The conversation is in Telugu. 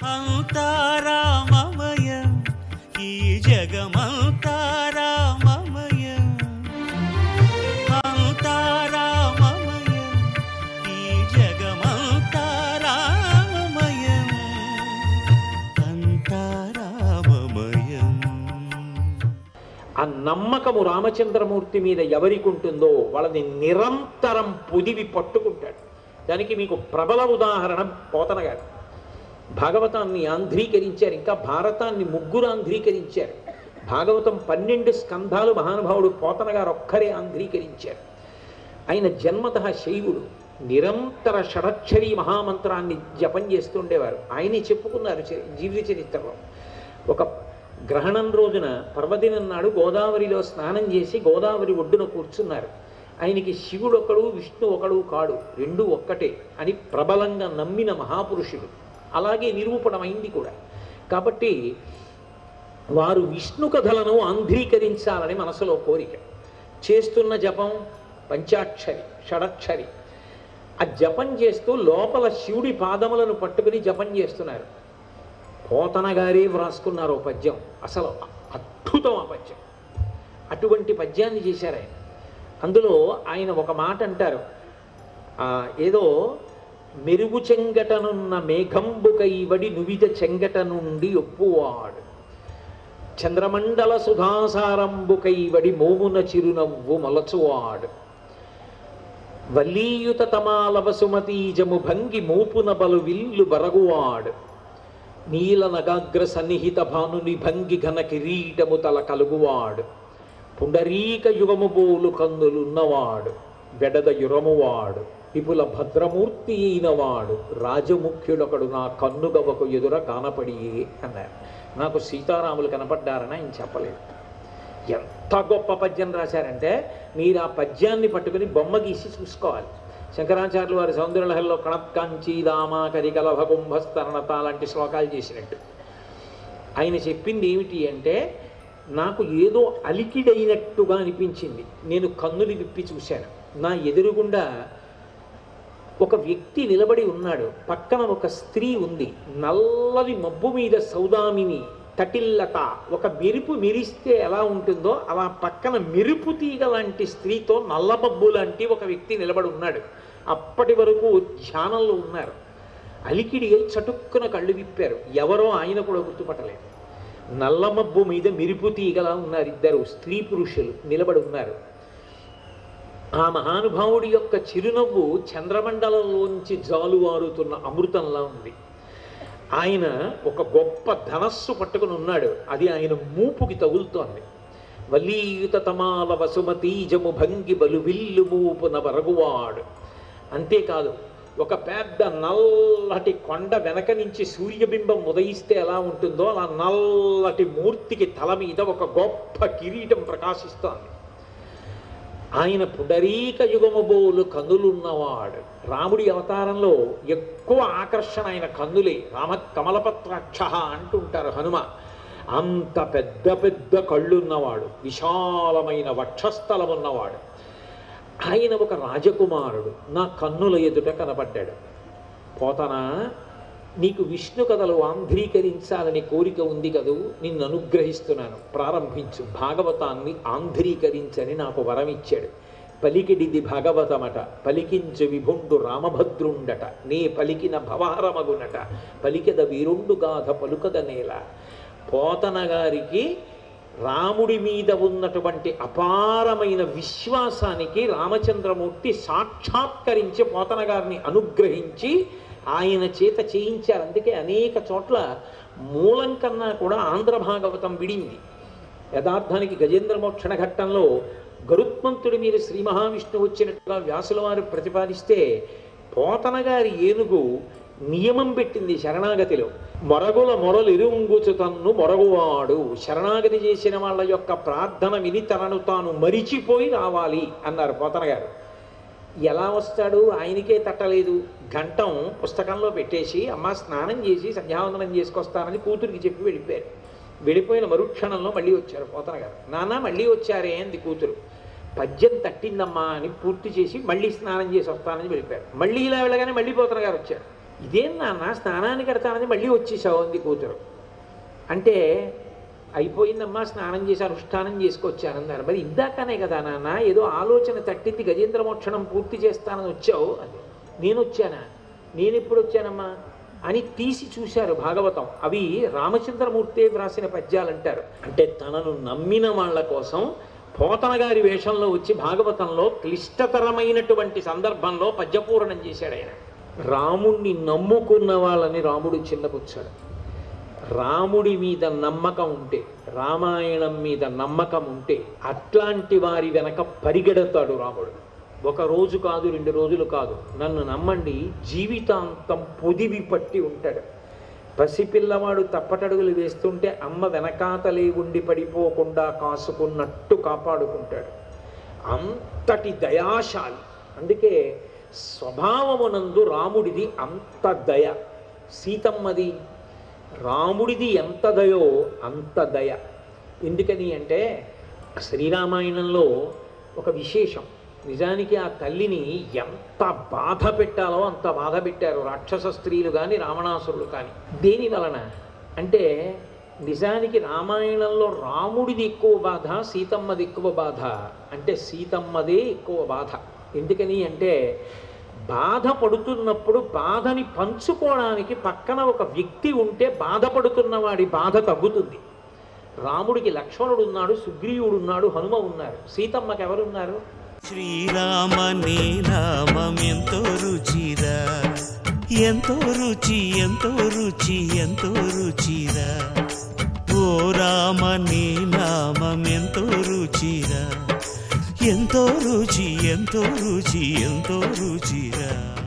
అంతారామమయం ఈ జగమంతారామమయం అంతారామమయం ఈ జగమంతారామమయం అంతారామమయం ఆ నమ్మకము రామచంద్రమూర్తి మీద ఎవరికి ఉంటుందో వాళ్ళని నిరంతరం పొదివి పట్టుకుంటాడు దానికి మీకు ప్రబల ఉదాహరణ పోతన గారు భాగవతాన్ని ఆంధ్రీకరించారు ఇంకా భారతాన్ని ముగ్గురు ఆంధ్రీకరించారు భాగవతం పన్నెండు స్కంధాలు మహానుభావుడు పోతన గారు ఒక్కరే ఆంధ్రీకరించారు ఆయన జన్మత శైవుడు నిరంతర షడక్షరి మహామంత్రాన్ని జపం చేస్తుండేవారు ఆయనే చెప్పుకున్నారు చరి- జీవిత చరిత్రలో ఒక గ్రహణం రోజున పర్వదినం నాడు గోదావరిలో స్నానం చేసి గోదావరి ఒడ్డున కూర్చున్నారు ఆయనకి శివుడు ఒకడు విష్ణు ఒకడు కాడు రెండు ఒక్కటే అని ప్రబలంగా నమ్మిన మహాపురుషుడు అలాగే నిరూపణమైంది కూడా కాబట్టి వారు విష్ణు కథలను ఆంధ్రీకరించాలని మనసులో కోరిక చేస్తున్న జపం పంచాక్షరి షడక్షరి ఆ జపం చేస్తూ లోపల శివుడి పాదములను పట్టుకుని జపం చేస్తున్నారు పోతన గారే వ్రాసుకున్నారు ఓ పద్యం అసలు అద్భుతం ఆ పద్యం అటువంటి పద్యాన్ని చేశారు ఆయన అందులో ఆయన ఒక మాట అంటారు ఆ, ఏదో మెరుగు చెంగటనున్న మేఘంబుకైవడి నువిద చెంగట నుండి ఒప్పువాడు చంద్రమండల సుధాసారంబుకైవడి మోమున చిరునవ్వు మొలచువాడు వల్లీయుత తమాలవ సుమతీజము భంగి మోపున బలు విల్లు బరగువాడు నీల నగాగ్ర సన్నిహిత భానుని భంగి ఘన కిరీటము తల కలుగువాడు పుండరీక యుగము బోలు కందులున్నవాడు వెడద యురమువాడు విపుల భద్రమూర్తి అయినవాడు రాజముఖ్యుడొకడు నా కన్నుగవకు ఎదుర కానపడియే అన్నారు నాకు సీతారాములు కనపడ్డారని ఆయన చెప్పలేదు ఎంత గొప్ప పద్యం రాశారంటే మీరు ఆ పద్యాన్ని పట్టుకుని బొమ్మ గీసి చూసుకోవాలి శంకరాచార్యులు వారి సౌందర్యలహరిలో కణత్కాంచి దామా కరికలభ కుంభస్తరణత లాంటి శ్లోకాలు చేసినట్టు ఆయన చెప్పింది ఏమిటి అంటే నాకు ఏదో అలికిడైనట్టుగా అనిపించింది నేను కన్నులు విప్పి చూశాను నా ఎదురుగుండా ఒక వ్యక్తి నిలబడి ఉన్నాడు పక్కన ఒక స్త్రీ ఉంది నల్లది మబ్బు మీద సౌదామిని తటిల్లత ఒక మెరుపు మెరిస్తే ఎలా ఉంటుందో అలా పక్కన మెరుపు తీగ లాంటి స్త్రీతో నల్ల మబ్బు లాంటి ఒక వ్యక్తి నిలబడి ఉన్నాడు అప్పటి వరకు ధ్యానంలో ఉన్నారు అలికిడి అయి చటుక్కున కళ్ళు విప్పారు ఎవరో ఆయన కూడా గుర్తుపట్టలేదు నల్ల మబ్బు మీద మెరుపు తీగలా ఉన్నారు ఇద్దరు స్త్రీ పురుషులు నిలబడి ఉన్నారు ఆ మహానుభావుడి యొక్క చిరునవ్వు చంద్రమండలంలోంచి జాలువారుతున్న అమృతంలా ఉంది ఆయన ఒక గొప్ప ధనస్సు పట్టుకుని ఉన్నాడు అది ఆయన మూపుకి తగులుతోంది వలీయుత తమాల వసుమతీజము భంగి బలు విల్లు మూపున వరగువాడు అంతేకాదు ఒక పెద్ద నల్లటి కొండ వెనక నుంచి సూర్యబింబం ఉదయిస్తే ఎలా ఉంటుందో అలా నల్లటి మూర్తికి తల మీద ఒక గొప్ప కిరీటం ప్రకాశిస్తోంది ఆయన పుడరీక యుగముబోలు కన్నులున్నవాడు రాముడి అవతారంలో ఎక్కువ ఆకర్షణ ఆయన కన్నులే రామ కమలపత్రాక్ష అంటుంటారు హనుమ అంత పెద్ద పెద్ద కళ్ళున్నవాడు విశాలమైన వక్షస్థలం ఉన్నవాడు ఆయన ఒక రాజకుమారుడు నా కన్నుల ఎదుట కనబడ్డాడు పోతనా నీకు విష్ణు కథలు ఆంధ్రీకరించాలని కోరిక ఉంది కదూ నిన్ను అనుగ్రహిస్తున్నాను ప్రారంభించు భాగవతాన్ని ఆంధ్రీకరించని నాకు వరం ఇచ్చాడు పలికిడిది భాగవతమట పలికించు విభుండు రామభద్రుండట నే పలికిన భవహరమగునట పలికెద వీరుండు గాథ పలుకద నేల పోతన గారికి రాముడి మీద ఉన్నటువంటి అపారమైన విశ్వాసానికి రామచంద్రమూర్తి సాక్షాత్కరించి పోతన గారిని అనుగ్రహించి ఆయన చేత చేయించారు అందుకే అనేక చోట్ల మూలం కన్నా కూడా ఆంధ్ర భాగవతం విడింది యథార్థానికి గజేంద్ర మోక్షణ ఘట్టంలో గరుత్మంతుడి మీద శ్రీ మహావిష్ణువు వచ్చినట్టుగా వ్యాసుల వారు ప్రతిపాదిస్తే పోతన గారి ఏనుగు నియమం పెట్టింది శరణాగతిలో మొరగుల మొరలు ఇరుంగుచు తన్ను మొరగువాడు శరణాగతి చేసిన వాళ్ళ యొక్క ప్రార్థన విని తనను తాను మరిచిపోయి రావాలి అన్నారు పోతన గారు ఎలా వస్తాడు ఆయనకే తట్టలేదు గంటం పుస్తకంలో పెట్టేసి అమ్మ స్నానం చేసి సంధ్యావందనం చేసుకొస్తానని కూతురికి చెప్పి వెళ్ళిపోయారు వెళ్ళిపోయిన మరుక్షణంలో మళ్ళీ వచ్చారు పోతన గారు నాన్న మళ్ళీ వచ్చారే అంది కూతురు పద్యం తట్టిందమ్మా అని పూర్తి చేసి మళ్ళీ స్నానం చేసి వస్తానని వెళ్ళిపోయారు మళ్ళీ ఇలా వెళ్ళగానే మళ్ళీ పోతన గారు వచ్చారు ఇదేం నాన్న స్నానానికి కడతానని మళ్ళీ వచ్చేసావు అంది కూతురు అంటే అయిపోయిందమ్మా స్నానం చేసి అనుష్ఠానం చేసుకొచ్చానన్నారు మరి ఇందాకనే కదా నాన్న ఏదో ఆలోచన తట్టింది గజేంద్ర మోక్షణం పూర్తి చేస్తానని వచ్చావు అది నేను వచ్చానా నేను ఎప్పుడు వచ్చానమ్మా అని తీసి చూశారు భాగవతం అవి రామచంద్రమూర్తి వ్రాసిన పద్యాలు అంటారు అంటే తనను నమ్మిన వాళ్ళ కోసం పోతన గారి వేషంలో వచ్చి భాగవతంలో క్లిష్టతరమైనటువంటి సందర్భంలో పద్యపూరణం చేశాడు ఆయన రాముణ్ణి నమ్ముకున్న వాళ్ళని రాముడు చిన్నపుచ్చాడు రాముడి మీద నమ్మకం ఉంటే రామాయణం మీద నమ్మకం ఉంటే అట్లాంటి వారి వెనక పరిగెడతాడు రాముడు ఒక రోజు కాదు రెండు రోజులు కాదు నన్ను నమ్మండి జీవితాంతం పొదివి పట్టి ఉంటాడు పసిపిల్లవాడు తప్పటడుగులు వేస్తుంటే అమ్మ వెనకాతలే ఉండి పడిపోకుండా కాసుకున్నట్టు కాపాడుకుంటాడు అంతటి దయాశాలి అందుకే స్వభావమునందు రాముడిది అంత దయ సీతమ్మది రాముడిది ఎంత దయో అంత దయ ఎందుకని అంటే శ్రీరామాయణంలో ఒక విశేషం నిజానికి ఆ తల్లిని ఎంత బాధ పెట్టాలో అంత బాధ పెట్టారు రాక్షస స్త్రీలు కానీ రావణాసురులు కానీ దేని వలన అంటే నిజానికి రామాయణంలో రాముడిది ఎక్కువ బాధ సీతమ్మది ఎక్కువ బాధ అంటే సీతమ్మదే ఎక్కువ బాధ ఎందుకని అంటే బాధపడుతున్నప్పుడు బాధని పంచుకోవడానికి పక్కన ఒక వ్యక్తి ఉంటే బాధపడుతున్న వాడి బాధ తగ్గుతుంది రాముడికి లక్ష్మణుడు ఉన్నాడు సుగ్రీవుడు ఉన్నాడు హనుమ ఉన్నారు సీతమ్మకి ఎవరున్నారు శ్రీరామ నీ నామం ఎంతో రుచిరా ఎంతో రుచి ఎంతో రుచి ఎంతో రుచిరా ఓ రామ నీ నామం ఎంతో రుచిరా ఎంతో రుచి ఎంతో రుచి ఎంతో రుచిరా